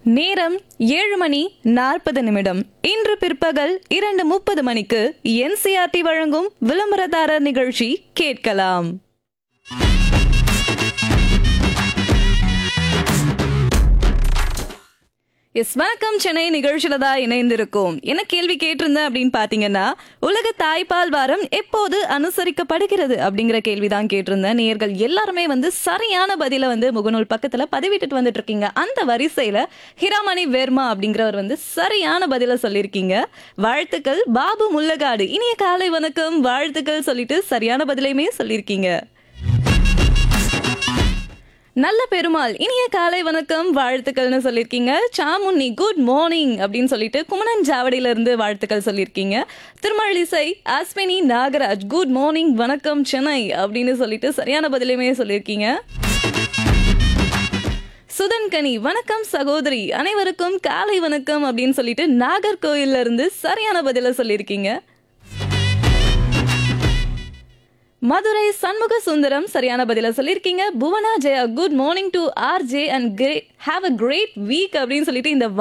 நேரம் ஏழு மணி நாற்பது நிமிடம் இன்று பிற்பகல் இரண்டு முப்பது மணிக்கு என்சிஆர்டி வழங்கும் விளம்பரதாரர் நிகழ்ச்சி கேட்கலாம் எஸ் வணக்கம் சென்னை நிகழ்ச்சியில தான் இணைந்திருக்கும் என்ன கேள்வி கேட்டிருந்தேன் அப்படின்னு பாத்தீங்கன்னா உலக தாய்ப்பால் வாரம் எப்போது அனுசரிக்கப்படுகிறது அப்படிங்கிற கேள்வி தான் கேட்டிருந்தேன் நேர்கள் எல்லாருமே வந்து சரியான பதில வந்து முகநூல் பக்கத்துல பதிவிட்டுட்டு வந்துட்டு இருக்கீங்க அந்த வரிசையில ஹிராமணி வெர்மா அப்படிங்கிறவர் வந்து சரியான பதில சொல்லியிருக்கீங்க வாழ்த்துக்கள் பாபு முல்லகாடு இனிய காலை வணக்கம் வாழ்த்துக்கள் சொல்லிட்டு சரியான பதிலையுமே சொல்லியிருக்கீங்க நல்ல பெருமாள் இனிய காலை வணக்கம் வாழ்த்துக்கள்னு சொல்லியிருக்கீங்க சாமுன்னி குட் மார்னிங் அப்படின்னு சொல்லிட்டு குமணன் ஜாவடியில இருந்து வாழ்த்துக்கள் சொல்லியிருக்கீங்க திருமழிசை அஸ்வினி நாகராஜ் குட் மார்னிங் வணக்கம் சென்னை அப்படின்னு சொல்லிட்டு சரியான பதிலையுமே சொல்லியிருக்கீங்க சுதன்கனி வணக்கம் சகோதரி அனைவருக்கும் காலை வணக்கம் அப்படின்னு சொல்லிட்டு நாகர்கோயில்ல இருந்து சரியான பதில சொல்லியிருக்கீங்க மதுரை சண்முக சுந்தரம் சரியான பதில சொல்லியிருக்கீங்க Bhuvana Jaya good morning to R J and have a great week அப்படின்னு சொல்லிட்டு இந்த